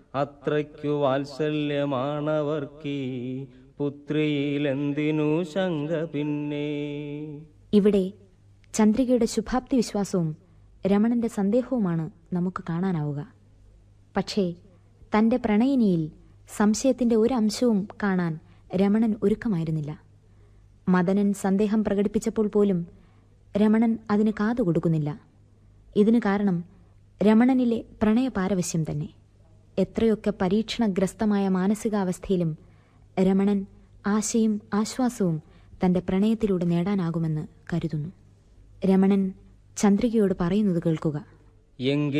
അത്രയ്ക്കു വാത്സല്യമാണവർക്കീ പുത്രിയിലെന്തിനു ശങ്ക പിന്നെ ഇവിടെ ചന്ദ്രികയുടെ ശുഭാപ്തി വിശ്വാസവും രമണന്റെ സന്ദേഹവുമാണ് നമുക്ക് കാണാനാവുക പക്ഷേ തന്റെ പ്രണയിനിയിൽ സംശയത്തിന്റെ ഒരു അംശവും കാണാൻ രമണൻ ഒരുക്കമായിരുന്നില്ല മദനൻ സന്ദേഹം പ്രകടിപ്പിച്ചപ്പോൾ പോലും രമണൻ അതിന് കാതു കൊടുക്കുന്നില്ല ഇതിന് കാരണം രമണനിലെ പ്രണയപാരവശ്യം തന്നെ എത്രയൊക്കെ പരീക്ഷണഗ്രസ്തമായ മാനസികാവസ്ഥയിലും രമണൻ ആശയും ആശ്വാസവും തന്റെ പ്രണയത്തിലൂടെ നേടാനാകുമെന്ന് കരുതുന്നു രമണൻ ചന്ദ്രികയോട് പറയുന്നത് കേൾക്കുക എങ്കിൽ